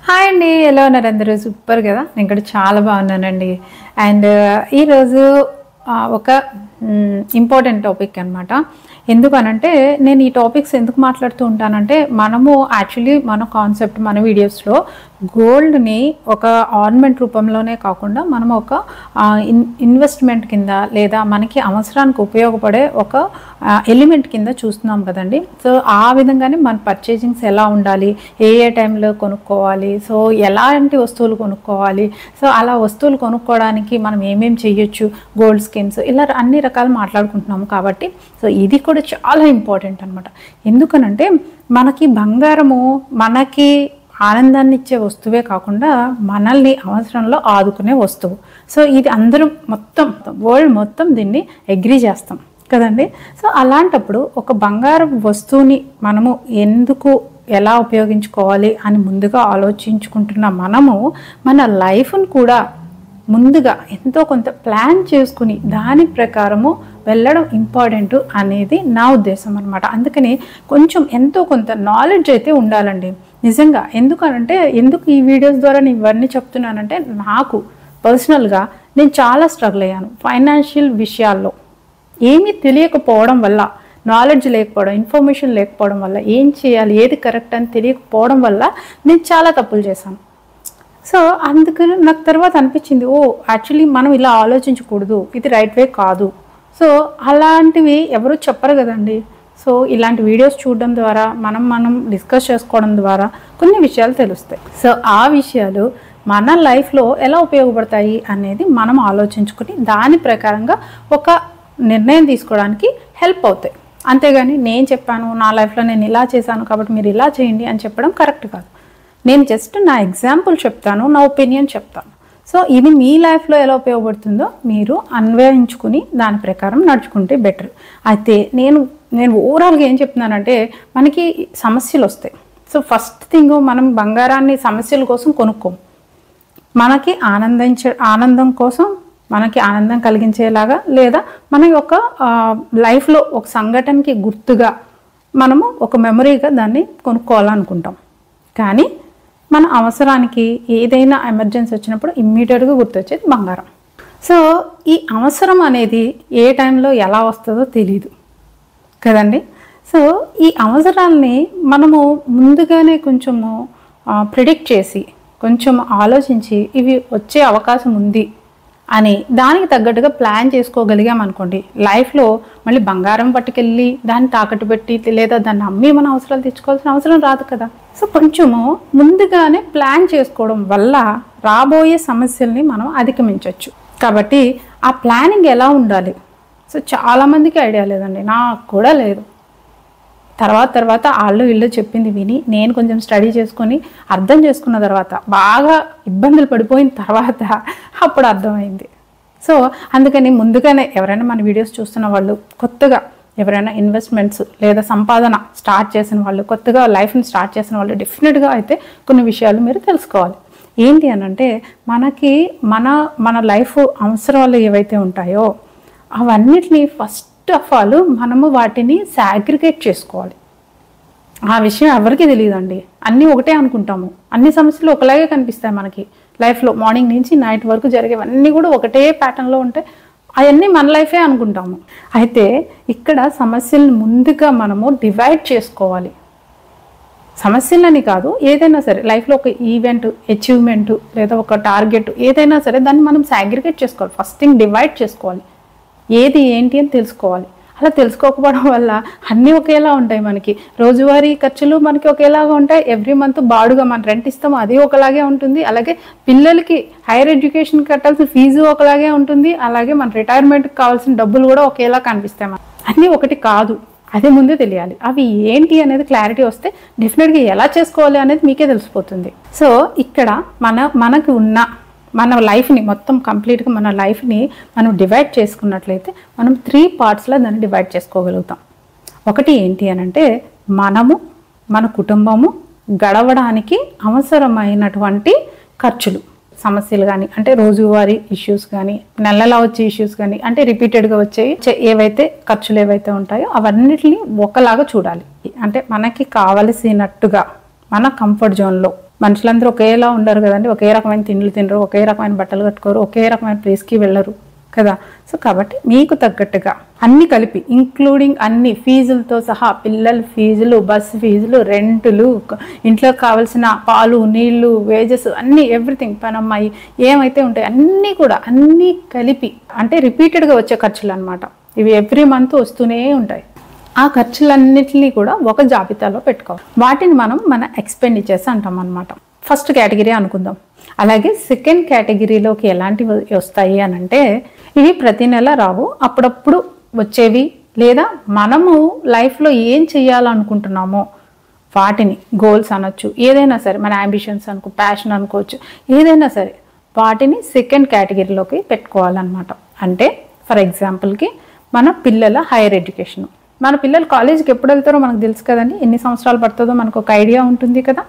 hi అండి ఎలా ఉన్నారు అందరూ సూపర్ కదా నేను కూడా చాలా బాగున్నానండి అండ్ ఈరోజు ఆ, ఒక ఇంపార్టెంట్ టాపిక్ అనమాట ఎందుకనంటే నేను ఈ టాపిక్స్ ఎందుకు మాట్లాడుతూ ఉంటానంటే మనము యాక్చువల్లీ మన కాన్సెప్ట్ మన వీడియోస్లో గోల్డ్ని ఒక ఆర్నమెంట్ రూపంలోనే కాకుండా మనం ఒక ఆ, ఇన్ ఇన్వెస్ట్మెంట్ కింద లేదా మనకి అవసరానికి ఉపయోగపడే ఒక ఎలిమెంట్ కింద చూస్తున్నాం కదండి సో ఆ విధంగానే మన పర్చేజింగ్స్ ఎలా ఉండాలి ఏ ఏ టైంలో కొనుక్కోవాలి సో ఎలాంటి వస్తువులు కొనుక్కోవాలి సో అలా వస్తువులు కొనుక్కోవడానికి మనం ఏమేం చేయొచ్చు గోల్డ్ స్కీమ్స్ ఇలా అన్ని రకాలు మాట్లాడుకుంటున్నాము కాబట్టి సో ఇది కూడా చాలా ఇంపార్టెంట్ అనమాట ఎందుకనంటే మనకి బంగారము మనకి ఆనందాన్ని ఇచ్చే వస్తువే కాకుండా మనల్ని అవసరంలో ఆదుకునే వస్తువు సో ఇది అందరం మొత్తం వరల్డ్ మొత్తం దీన్ని అగ్రి చేస్తాం కదండి సో అలాంటప్పుడు ఒక బంగారం వస్తువుని మనము ఎందుకు ఎలా ఉపయోగించుకోవాలి అని ముందుగా ఆలోచించుకుంటున్న మనము మన లైఫ్ను కూడా ముందుగా ఎంతో కొంత ప్లాన్ చేసుకుని దాని ప్రకారము వెళ్ళడం ఇంపార్టెంట్ అనేది నా ఉద్దేశం అనమాట అందుకని కొంచెం ఎంతో కొంత నాలెడ్జ్ అయితే ఉండాలండి నిజంగా ఎందుకనంటే ఎందుకు ఈ వీడియోస్ ద్వారా నేను ఇవన్నీ చెప్తున్నానంటే నాకు పర్సనల్గా నేను చాలా స్ట్రగుల్ అయ్యాను ఫైనాన్షియల్ విషయాల్లో ఏమీ తెలియకపోవడం వల్ల నాలెడ్జ్ లేకపోవడం ఇన్ఫర్మేషన్ లేకపోవడం వల్ల ఏం చేయాలి ఏది కరెక్ట్ అని తెలియకపోవడం వల్ల నేను చాలా తప్పులు చేశాను సో అందుకని నాకు తర్వాత అనిపించింది ఓ యాక్చువల్లీ మనం ఇలా ఆలోచించకూడదు ఇది రైట్ వే కాదు సో అలాంటివి ఎవరు చెప్పరు కదండి సో ఇలాంటి వీడియోస్ చూడడం ద్వారా మనం మనం డిస్కస్ చేసుకోవడం ద్వారా కొన్ని విషయాలు తెలుస్తాయి సో ఆ విషయాలు మన లైఫ్లో ఎలా ఉపయోగపడతాయి అనేది మనం ఆలోచించుకుని దాని ప్రకారంగా ఒక నిర్ణయం తీసుకోవడానికి హెల్ప్ అవుతాయి అంతేగాని నేను చెప్పాను నా లైఫ్లో నేను ఇలా చేశాను కాబట్టి మీరు ఇలా చేయండి అని చెప్పడం కరెక్ట్ కాదు నేను జస్ట్ నా ఎగ్జాంపుల్ చెప్తాను నా ఒపీనియన్ చెప్తాను సో ఇది మీ లైఫ్లో ఎలా ఉపయోగపడుతుందో మీరు అన్వయించుకుని దాని ప్రకారం నడుచుకుంటే బెటర్ అయితే నేను నేను ఓవరాల్గా ఏం చెప్తున్నానంటే మనకి సమస్యలు వస్తాయి సో ఫస్ట్ థింగ్ మనం బంగారాన్ని సమస్యల కోసం కొనుక్కోం మనకి ఆనందించ ఆనందం కోసం మనకి ఆనందం కలిగించేలాగా లేదా మన యొక్క ఆ, లైఫ్లో ఒక సంఘటనకి గుర్తుగా మనము ఒక మెమరీగా దాన్ని కొనుక్కోవాలనుకుంటాం కానీ మన అవసరానికి ఏదైనా ఎమర్జెన్సీ వచ్చినప్పుడు ఇమ్మీడియట్గా గుర్తొచ్చేది బంగారం సో ఈ అవసరం అనేది ఏ టైంలో ఎలా వస్తుందో తెలియదు కదండి సో ఈ అవసరాలని మనము ముందుగానే కొంచెము ప్రిడిక్ట్ చేసి కొంచెం ఆలోచించి ఇవి వచ్చే అవకాశం ఉంది అని దానికి తగ్గట్టుగా ప్లాన్ చేసుకోగలిగాం అనుకోండి లైఫ్లో మళ్ళీ బంగారం పట్టుకెళ్ళి దాన్ని తాకట్టు పెట్టి లేదా దాన్ని అమ్మి మన అవసరాలు తెచ్చుకోవాల్సిన అవసరం రాదు కదా సో కొంచెము ముందుగానే ప్లాన్ చేసుకోవడం వల్ల రాబోయే సమస్యల్ని మనం అధిగమించవచ్చు కాబట్టి ఆ ప్లానింగ్ ఎలా ఉండాలి సో చాలామందికి ఐడియా లేదండి నాకు కూడా లేదు తర్వాత తర్వాత వాళ్ళు వీళ్ళు చెప్పింది విని నేను కొంచెం స్టడీ చేసుకొని అర్థం చేసుకున్న తర్వాత బాగా ఇబ్బందులు పడిపోయిన తర్వాత అప్పుడు అర్థమైంది సో అందుకని ముందుగానే ఎవరైనా మన వీడియోస్ చూస్తున్న వాళ్ళు కొత్తగా ఎవరైనా ఇన్వెస్ట్మెంట్స్ లేదా సంపాదన స్టార్ట్ చేసిన వాళ్ళు కొత్తగా లైఫ్ని స్టార్ట్ చేసిన వాళ్ళు డెఫినెట్గా అయితే కొన్ని విషయాలు మీరు తెలుసుకోవాలి ఏంటి అని అంటే మనకి మన మన లైఫ్ అవసరాలు ఏవైతే ఉంటాయో అవన్నిటిని ఫస్ట్ ఆఫ్ ఆల్ మనము వాటిని సాగ్రిగేట్ చేసుకోవాలి ఆ విషయం ఎవరికి తెలియదండి అన్నీ ఒకటే అనుకుంటాము అన్ని సమస్యలు ఒకలాగే కనిపిస్తాయి మనకి లైఫ్లో మార్నింగ్ నుంచి నైట్ వరకు జరిగేవన్నీ కూడా ఒకటే ప్యాటర్న్లో ఉంటాయి అవన్నీ మన లైఫే అనుకుంటాము అయితే ఇక్కడ సమస్యలను ముందుగా మనము డివైడ్ చేసుకోవాలి సమస్యలని కాదు ఏదైనా సరే లైఫ్లో ఒక ఈవెంట్ అచీవ్మెంట్ లేదా ఒక టార్గెట్ ఏదైనా సరే దాన్ని మనం సాగ్రిగేట్ చేసుకోవాలి ఫస్ట్ థింగ్ డివైడ్ చేసుకోవాలి ఏది ఏంటి అని తెలుసుకోవాలి అలా తెలుసుకోకపోవడం వల్ల అన్నీ ఒకేలా ఉంటాయి మనకి రోజువారీ ఖర్చులు మనకి ఒకేలాగా ఉంటాయి ఎవ్రీ మంత్ బాడుగా మనం రెంట్ ఇస్తాము అది ఒకలాగే ఉంటుంది అలాగే పిల్లలకి హైయర్ ఎడ్యుకేషన్ కట్టాల్సిన ఫీజు ఒకలాగే ఉంటుంది అలాగే మన రిటైర్మెంట్కి కావాల్సిన డబ్బులు కూడా ఒకేలా కనిపిస్తాయి మనకి అన్నీ ఒకటి కాదు అది ముందే తెలియాలి అవి ఏంటి అనేది క్లారిటీ వస్తే డెఫినెట్గా ఎలా చేసుకోవాలి అనేది మీకే తెలిసిపోతుంది సో ఇక్కడ మన మనకు ఉన్న మన లైఫ్ని మొత్తం కంప్లీట్గా మన లైఫ్ని మనం డివైడ్ చేసుకున్నట్లయితే మనం త్రీ పార్ట్స్లో దాన్ని డివైడ్ చేసుకోగలుగుతాం ఒకటి ఏంటి అని అంటే మనము మన కుటుంబము గడవడానికి అవసరమైనటువంటి ఖర్చులు సమస్యలు కానీ అంటే రోజువారీ ఇష్యూస్ కానీ నెలలా వచ్చే ఇష్యూస్ కానీ అంటే రిపీటెడ్గా వచ్చేవి చే- ఏవైతే ఖర్చులు ఏవైతే ఉంటాయో అవన్నిటిని ఒకలాగా చూడాలి అంటే మనకి కావలసినట్టుగా మన కంఫర్ట్ జోన్లో మనుషులందరూ ఒకేలా ఉండరు కదండి ఒకే రకమైన తిండ్లు తినరు ఒకే రకమైన బట్టలు కట్టుకోరు ఒకే రకమైన ప్లేస్కి వెళ్ళరు కదా సో కాబట్టి మీకు తగ్గట్టుగా అన్ని కలిపి ఇంక్లూడింగ్ అన్ని ఫీజులతో సహా పిల్లల ఫీజులు బస్ ఫీజులు రెంటులు క- ఇంట్లో కావాల్సిన పాలు నీళ్లు వేజెస్ అన్నీ ఎవ్రీథింగ్ పనమ్మాయి ఏమైతే ఉంటాయి అన్నీ కూడా అన్నీ కలిపి అంటే రిపీటెడ్గా వచ్చే ఖర్చులు అనమాట ఇవి ఎవ్రీ మంత్ వస్తూనే ఉంటాయి ఆ ఖర్చులన్నిటినీ కూడా ఒక జాబితాలో పెట్టుకోవాలి వాటిని మనం మన ఎక్స్పెండిచర్స్ అంటాం అనమాట ఫస్ట్ కేటగిరీ అనుకుందాం అలాగే సెకండ్ కేటగిరీలోకి ఎలాంటివి వస్తాయి అని అంటే ఇవి ప్రతి నెల రావు అప్పుడప్పుడు వచ్చేవి లేదా మనము లైఫ్లో ఏం చేయాలనుకుంటున్నామో వాటిని గోల్స్ అనొచ్చు ఏదైనా సరే మన అంబిషన్స్ అనుకో ప్యాషన్ అనుకోవచ్చు ఏదైనా సరే వాటిని సెకండ్ కేటగిరీలోకి పెట్టుకోవాలన్నమాట అంటే ఫర్ ఎగ్జాంపుల్కి మన పిల్లల హైయర్ ఎడ్యుకేషన్ మన పిల్లలు కాలేజీకి ఎప్పుడు వెళ్తారో మనకు తెలుసు కదండి ఎన్ని సంవత్సరాలు పడుతుందో మనకు ఒక ఐడియా ఉంటుంది కదా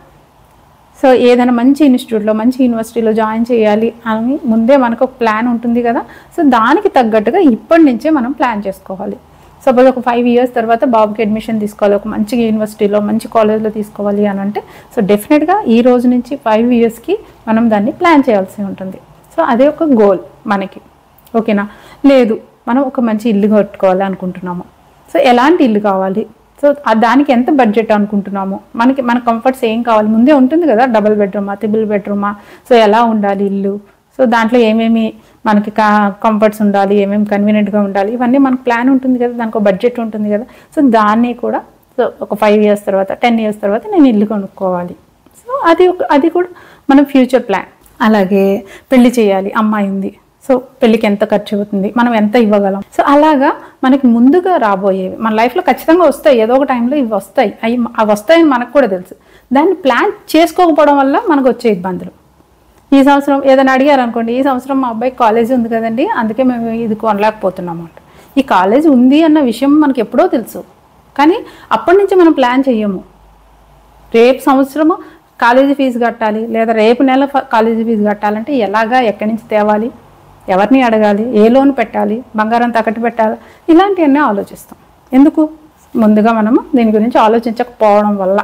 సో ఏదైనా మంచి ఇన్స్టిట్యూట్లో మంచి యూనివర్సిటీలో జాయిన్ చేయాలి అని ముందే మనకు ఒక ప్లాన్ ఉంటుంది కదా సో దానికి తగ్గట్టుగా ఇప్పటి నుంచే మనం ప్లాన్ చేసుకోవాలి సపోజ్ ఒక ఫైవ్ ఇయర్స్ తర్వాత బాబుకి అడ్మిషన్ తీసుకోవాలి ఒక మంచి యూనివర్సిటీలో మంచి కాలేజ్లో తీసుకోవాలి అని అంటే సో డెఫినెట్గా ఈ రోజు నుంచి ఫైవ్ ఇయర్స్కి మనం దాన్ని ప్లాన్ చేయాల్సి ఉంటుంది సో అదే ఒక గోల్ మనకి ఓకేనా లేదు మనం ఒక మంచి ఇల్లు కట్టుకోవాలి అనుకుంటున్నాము సో ఎలాంటి ఇల్లు కావాలి సో ఆ దానికి ఎంత బడ్జెట్ అనుకుంటున్నాము మనకి మన కంఫర్ట్స్ ఏం కావాలి ముందే ఉంటుంది కదా డబుల్ బెడ్రూమా త్రిబుల్ బెడ్రూమా సో ఎలా ఉండాలి ఇల్లు సో దాంట్లో ఏమేమి మనకి కంఫర్ట్స్ ఉండాలి ఏమేమి కన్వీనియంట్గా ఉండాలి ఇవన్నీ మనకు ప్లాన్ ఉంటుంది కదా దానికి ఒక బడ్జెట్ ఉంటుంది కదా సో దాన్ని కూడా సో ఒక ఫైవ్ ఇయర్స్ తర్వాత టెన్ ఇయర్స్ తర్వాత నేను ఇల్లు కొనుక్కోవాలి సో అది ఒక అది కూడా మన ఫ్యూచర్ ప్లాన్ అలాగే పెళ్లి చేయాలి అమ్మాయి ఉంది సో పెళ్ళికి ఎంత ఖర్చు అవుతుంది మనం ఎంత ఇవ్వగలం సో అలాగా మనకి ముందుగా రాబోయేవి మన లైఫ్లో ఖచ్చితంగా వస్తాయి ఏదో ఒక టైంలో ఇవి వస్తాయి అవి అవి వస్తాయని మనకు కూడా తెలుసు దాన్ని ప్లాన్ చేసుకోకపోవడం వల్ల మనకు వచ్చే ఇబ్బందులు ఈ సంవత్సరం ఏదైనా అడిగారు అనుకోండి ఈ సంవత్సరం మా అబ్బాయి కాలేజ్ ఉంది కదండి అందుకే మేము ఇది కొనలేకపోతున్నాం అంట ఈ కాలేజ్ ఉంది అన్న విషయం మనకి ఎప్పుడో తెలుసు కానీ అప్పటి నుంచి మనం ప్లాన్ చెయ్యము రేపు సంవత్సరము కాలేజీ ఫీజు కట్టాలి లేదా రేపు నెల ఫ- కాలేజీ ఫీజు కట్టాలంటే ఎలాగా ఎక్కడి నుంచి తేవాలి ఎవరిని అడగాలి ఏ లోన్ పెట్టాలి బంగారం తాకట్టు పెట్టాలి ఇలాంటివన్నీ ఆలోచిస్తాం ఎందుకు ముందుగా మనము దీని గురించి ఆలోచించకపోవడం వల్ల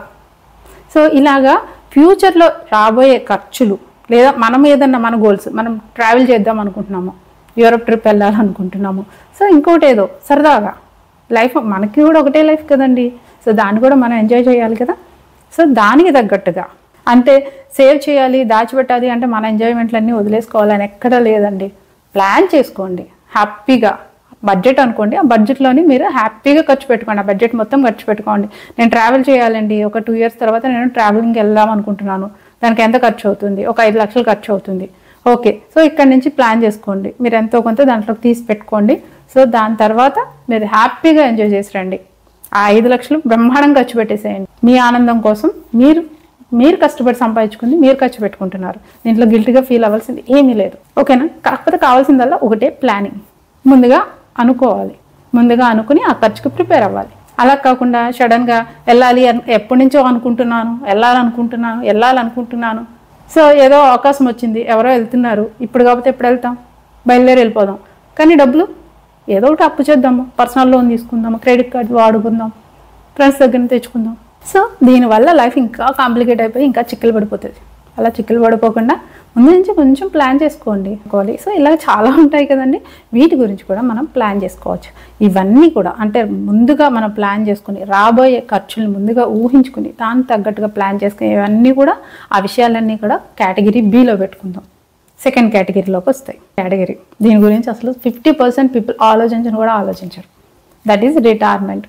సో ఇలాగా ఫ్యూచర్లో రాబోయే ఖర్చులు లేదా మనం ఏదన్నా మన గోల్స్ మనం ట్రావెల్ చేద్దాం అనుకుంటున్నాము యూరప్ ట్రిప్ వెళ్ళాలనుకుంటున్నాము సో ఇంకోటి ఏదో సరదాగా లైఫ్ మనకి కూడా ఒకటే లైఫ్ కదండి సో దాన్ని కూడా మనం ఎంజాయ్ చేయాలి కదా సో దానికి తగ్గట్టుగా అంటే సేవ్ చేయాలి దాచిపెట్టాలి అంటే మన ఎంజాయ్మెంట్లన్నీ వదిలేసుకోవాలని ఎక్కడా లేదండి ప్లాన్ చేసుకోండి హ్యాపీగా బడ్జెట్ అనుకోండి ఆ బడ్జెట్లోని మీరు హ్యాపీగా ఖర్చు పెట్టుకోండి ఆ బడ్జెట్ మొత్తం ఖర్చు పెట్టుకోండి నేను ట్రావెల్ చేయాలండి ఒక టూ ఇయర్స్ తర్వాత నేను ట్రావెలింగ్కి వెళ్దాం అనుకుంటున్నాను దానికి ఎంత ఖర్చు అవుతుంది ఒక ఐదు లక్షలు ఖర్చు అవుతుంది ఓకే సో ఇక్కడ నుంచి ప్లాన్ చేసుకోండి మీరు ఎంతో కొంత దాంట్లోకి తీసి పెట్టుకోండి సో దాని తర్వాత మీరు హ్యాపీగా ఎంజాయ్ చేసి రండి ఆ ఐదు లక్షలు బ్రహ్మాండంగా ఖర్చు పెట్టేసేయండి మీ ఆనందం కోసం మీరు మీరు కష్టపడి సంపాదించుకుంది మీరు ఖర్చు పెట్టుకుంటున్నారు దీంట్లో గిల్టీగా ఫీల్ అవ్వాల్సింది ఏమీ లేదు ఓకేనా కాకపోతే కావాల్సిందల్లా ఒకటే ప్లానింగ్ ముందుగా అనుకోవాలి ముందుగా అనుకుని ఆ ఖర్చుకు ప్రిపేర్ అవ్వాలి అలా కాకుండా సడన్గా వెళ్ళాలి అన్- ఎప్పటి నుంచో అనుకుంటున్నాను వెళ్ళాలనుకుంటున్నాను వెళ్ళాలనుకుంటున్నాను సో ఏదో అవకాశం వచ్చింది ఎవరో వెళ్తున్నారు ఇప్పుడు కాకపోతే ఎప్పుడు వెళ్తాం బయలుదేరి వెళ్ళిపోదాం కానీ డబ్బులు ఏదో ఒకటి అప్పు చేద్దాము పర్సనల్ లోన్ తీసుకుందాము క్రెడిట్ కార్డు వాడుకుందాం ఫ్రెండ్స్ దగ్గర నుంచి తెచ్చుకుందాం సో దీనివల్ల లైఫ్ ఇంకా కాంప్లికేట్ అయిపోయి ఇంకా చిక్కులు పడిపోతుంది అలా చిక్కులు పడిపోకుండా ముందు నుంచి కొంచెం ప్లాన్ చేసుకోండి అనుకోవాలి సో ఇలా చాలా ఉంటాయి కదండి వీటి గురించి కూడా మనం ప్లాన్ చేసుకోవచ్చు ఇవన్నీ కూడా అంటే ముందుగా మనం ప్లాన్ చేసుకుని రాబోయే ఖర్చులు ముందుగా ఊహించుకుని దానికి తగ్గట్టుగా ప్లాన్ చేసుకుని ఇవన్నీ కూడా ఆ విషయాలన్నీ కూడా కేటగిరీ బిలో పెట్టుకుందాం సెకండ్ కేటగిరీలోకి వస్తాయి కేటగిరీ దీని గురించి అసలు ఫిఫ్టీ పర్సెంట్ పీపుల్ ఆలోచించని కూడా ఆలోచించరు that is retirement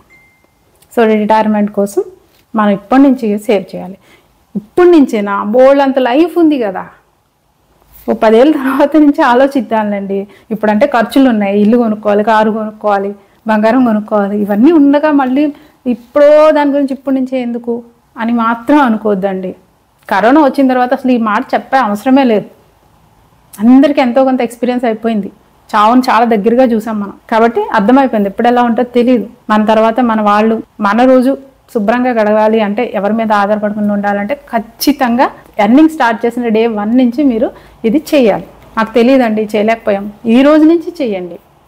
so retirement కోసం మనం ఇప్పటి నుంచి సేవ్ చేయాలి ఇప్పటి నుంచేనా బోల్డ్ అంత లైఫ్ ఉంది కదా ఓ పదేళ్ళ తర్వాత నుంచి ఆలోచిద్దాంలేండి ఇప్పుడంటే ఖర్చులు ఉన్నాయి ఇల్లు కొనుక్కోవాలి కారు కొనుక్కోవాలి బంగారం కొనుక్కోవాలి ఇవన్నీ ఉండగా మళ్ళీ ఇప్పుడో దాని గురించి ఇప్పటి నుంచే ఎందుకు అని మాత్రం అనుకోవద్దండి కరోనా వచ్చిన తర్వాత అసలు ఈ మాట చెప్పే అవసరమే లేదు అందరికీ ఎంతో కొంత ఎక్స్పీరియన్స్ అయిపోయింది చావును చాలా దగ్గరగా చూసాం మనం కాబట్టి అర్థమైపోయింది ఎప్పుడు ఎలా ఉంటుందో తెలియదు మన తర్వాత మన వాళ్ళు మన రోజు శుభ్రంగా గడగాలి అంటే ఎవరి మీద ఆధారపడకుండా ఉండాలంటే ఖచ్చితంగా ఎర్నింగ్ స్టార్ట్ చేసిన డే వన్ నుంచి మీరు ఇది చేయాలి నాకు తెలియదండి చేయలేకపోయాం ఈ రోజు నుంచి చేయండి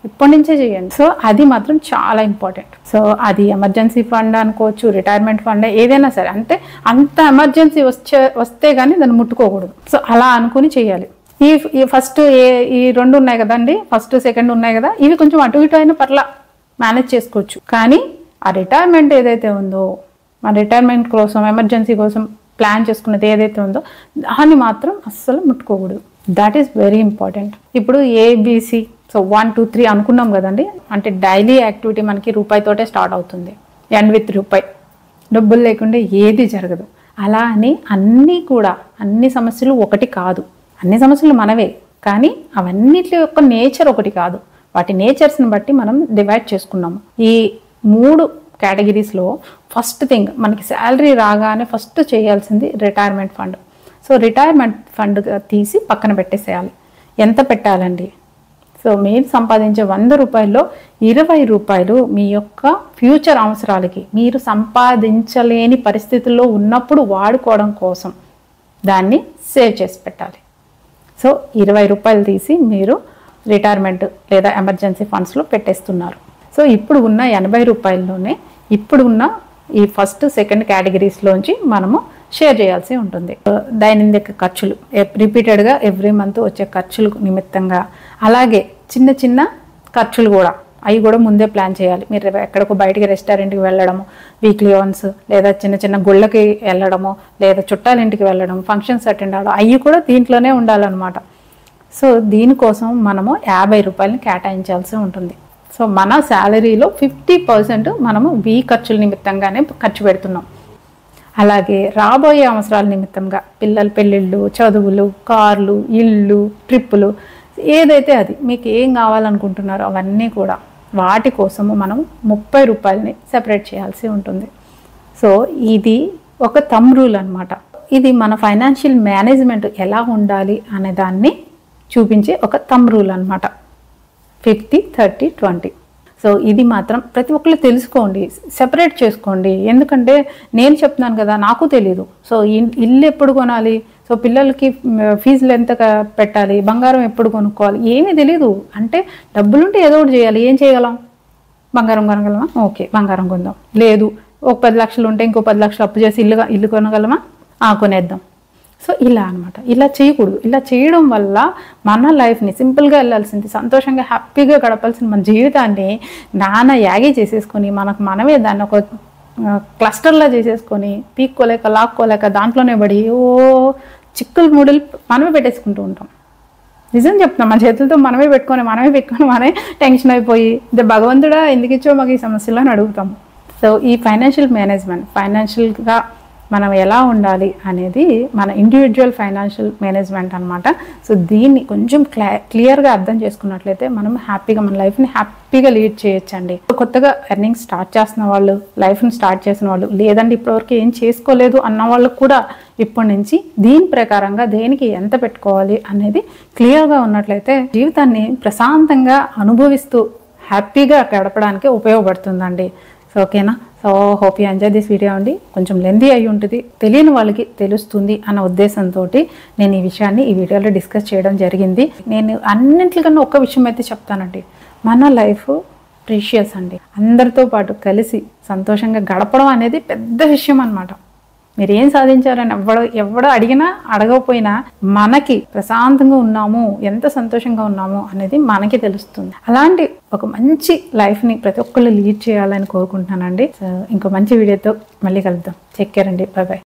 ఇప్పటి నుంచే చేయండి సో అది మాత్రం చాలా ఇంపార్టెంట్ సో అది ఎమర్జెన్సీ ఫండ్ అనుకోవచ్చు రిటైర్మెంట్ ఫండ్ ఏదైనా సరే అంటే అంత ఎమర్జెన్సీ వచ్చే వస్తే కానీ దాన్ని ముట్టుకోకూడదు సో అలా అనుకుని చేయాలి ఈ ఈ ఫస్ట్ ఏ ఈ రెండు ఉన్నాయి కదండి ఫస్ట్ సెకండ్ ఉన్నాయి కదా ఇవి కొంచెం అటు ఇటు అయినా పర్లా మేనేజ్ చేసుకోవచ్చు కానీ ఆ రిటైర్మెంట్ ఏదైతే ఉందో ఆ రిటైర్మెంట్ కోసం ఎమర్జెన్సీ కోసం ప్లాన్ చేసుకున్నది ఏదైతే ఉందో దాన్ని మాత్రం అస్సలు ముట్టుకోకూడదు దట్ ఈస్ వెరీ ఇంపార్టెంట్ ఇప్పుడు ABC so one two three అనుకున్నాం కదండి అంటే డైలీ యాక్టివిటీ మనకి రూపాయితోటే స్టార్ట్ అవుతుంది ఎండ్ విత్ రూపాయి డబ్బులు లేకుండా ఏది జరగదు అలా అని అన్నీ కూడా అన్ని సమస్యలు ఒకటి కాదు అన్ని సమస్యలు మనవే కానీ అవన్నిటి యొక్క నేచర్ ఒకటి కాదు వాటి నేచర్స్ని బట్టి మనం డివైడ్ చేసుకున్నాము ఈ మూడు కేటగిరీస్లో ఫస్ట్ థింగ్ మనకి శాలరీ రాగానే ఫస్ట్ చేయాల్సింది retirement fund so retirement fund తీసి పక్కన పెట్టేసేయాలి ఎంత పెట్టాలండి సో మీరు సంపాదించే వంద రూపాయల్లో ఇరవై రూపాయలు మీ యొక్క ఫ్యూచర్ అవసరాలకి మీరు సంపాదించలేని పరిస్థితుల్లో ఉన్నప్పుడు వాడుకోవడం కోసం దాన్ని సేవ్ చేసి పెట్టాలి సో ఇరవై రూపాయలు తీసి మీరు రిటైర్మెంట్ లేదా ఎమర్జెన్సీ ఫండ్స్లో పెట్టేస్తున్నారు సో ఇప్పుడు ఉన్న ఎనభై రూపాయల్లోనే ఇప్పుడు ఉన్న ఈ ఫస్ట్ సెకండ్ కేటగిరీస్లోంచి మనము షేర్ చేయాల్సి ఉంటుంది దైనందిక ఖర్చులు రిపీటెడ్గా ఎవ్రీ మంత్ వచ్చే ఖర్చులు నిమిత్తంగా అలాగే చిన్న చిన్న ఖర్చులు కూడా అవి కూడా ముందే ప్లాన్ చేయాలి మీరు ఎక్కడికో బయటికి రెస్టారెంట్కి వెళ్ళడము వీక్లీ వన్స్ లేదా చిన్న చిన్న గుళ్ళకి వెళ్ళడము లేదా చుట్టాల ఇంటికి వెళ్ళడం ఫంక్షన్స్ అటెండ్ అవ్వడం అవి కూడా దీంట్లోనే ఉండాలన్నమాట సో దీనికోసం మనము యాభై రూపాయలని కేటాయించాల్సి ఉంటుంది సో మన శాలరీలో ఫిఫ్టీ పర్సెంట్ మనము వీ ఖర్చుల నిమిత్తంగానే ఖర్చు పెడుతున్నాం అలాగే రాబోయే అవసరాల నిమిత్తంగా పిల్లల పెళ్ళిళ్ళు చదువులు కార్లు ఇళ్ళు ట్రిప్పులు ఏదైతే అది మీకు ఏం కావాలనుకుంటున్నారో అవన్నీ కూడా వాటి కోసము మనం ముప్పై రూపాయలని సెపరేట్ చేయాల్సి ఉంటుంది సో ఇది ఒక తమ్ రూల్ అనమాట ఇది మన ఫైనాన్షియల్ మేనేజ్మెంట్ ఎలా ఉండాలి అనే దాన్ని చూపించే ఒక తమ్ రూల్ అనమాట ఫిఫ్టీ థర్టీ ట్వంటీ సో ఇది మాత్రం ప్రతి ఒక్కరు తెలుసుకోండి సెపరేట్ చేసుకోండి ఎందుకంటే నేను చెప్తున్నాను కదా నాకు తెలీదు సో ఇన్- ఇల్లు ఎప్పుడు కొనాలి సో పిల్లలకి మ్, ఫీజులు ఎంత క- పెట్టాలి బంగారం ఎప్పుడు కొనుక్కోవాలి ఏమీ తెలీదు అంటే డబ్బులుంటే ఏదో ఒకటి చేయాలి ఏం చేయగలం బంగారం కొనగలమా ఓకే బంగారం కొందాం లేదు ఒక పది లక్షలు ఉంటే ఇంకో పది లక్షలు అప్పు చేసి ఇల్లు ఇల్లు కొనగలమా ఆ కొనేద్దాం సో ఇలా అనమాట ఇలా చేయకూడదు ఇలా చేయడం వల్ల మన లైఫ్ని సింపుల్గా వెళ్ళాల్సింది సంతోషంగా హ్యాపీగా గడపాల్సిన మన జీవితాన్ని నాన్న యాగి చేసేసుకొని మనకు మనమే దాన్ని ఒక ఆ, క్లస్టర్లా చేసేసుకొని పీక్కోలేక లాక్కోలేక దాంట్లోనే పడి ఓ చిక్కులు ముడులు మనమే పెట్టేసుకుంటూ ఉంటాం నిజం చెప్తున్నాం మన చేతులతో మనమే పెట్టుకొని మనమే పెట్టుకొని మనమే టెన్షన్ అయిపోయి ఇది భగవంతుడా ఎందుకు ఇచ్చో మాకు ఈ సమస్యలు అని అడుగుతాం సో ఈ ఫైనాన్షియల్ మేనేజ్మెంట్ ఫైనాన్షియల్గా మనం ఎలా ఉండాలి అనేది మన ఇండివిజువల్ ఫైనాన్షియల్ మేనేజ్మెంట్ అనమాట సో దీన్ని కొంచెం క్లా క్లియర్గా అర్థం చేసుకున్నట్లయితే మనం హ్యాపీగా మన లైఫ్ని హ్యాపీగా లీడ్ చేయొచ్చండి కొత్తగా ఎర్నింగ్ స్టార్ట్ చేస్తున్న వాళ్ళు లైఫ్ని స్టార్ట్ చేసిన వాళ్ళు లేదంటే ఇప్పటివరకు ఏం చేసుకోలేదు అన్న వాళ్ళకు కూడా ఇప్పటి నుంచి దీని ప్రకారంగా దేనికి ఎంత పెట్టుకోవాలి అనేది క్లియర్గా ఉన్నట్లయితే జీవితాన్ని ప్రశాంతంగా అనుభవిస్తూ హ్యాపీగా గడపడానికి ఉపయోగపడుతుందండి సో ఓకేనా so hope you enjoy this video అండి కొంచెం లెందీ అయి ఉంటుంది తెలియని వాళ్ళకి తెలుస్తుంది అన్న ఉద్దేశంతో నేను ఈ విషయాన్ని ఈ వీడియోలో డిస్కస్ చేయడం జరిగింది నేను అన్నింటికన్నా ఒక్క విషయం అయితే చెప్తానండి మన లైఫ్ ప్రీషియస్ అండి అందరితో పాటు కలిసి సంతోషంగా గడపడం అనేది పెద్ద విషయం అన్నమాట మీరు ఏం సాధించారని ఎవడు ఎవడు అడిగినా అడగకపోయినా మనకి ప్రశాంతంగా ఉన్నాము ఎంత సంతోషంగా ఉన్నాము అనేది మనకి తెలుస్తుంది అలాంటి ఒక మంచి లైఫ్ని ప్రతి ఒక్కళ్ళు లీడ్ చేయాలని కోరుకుంటున్నానండి సో ఇంకో మంచి వీడియోతో మళ్ళీ కలుద్దాం చెక్ కేర్ అండి బాయ్ బాయ్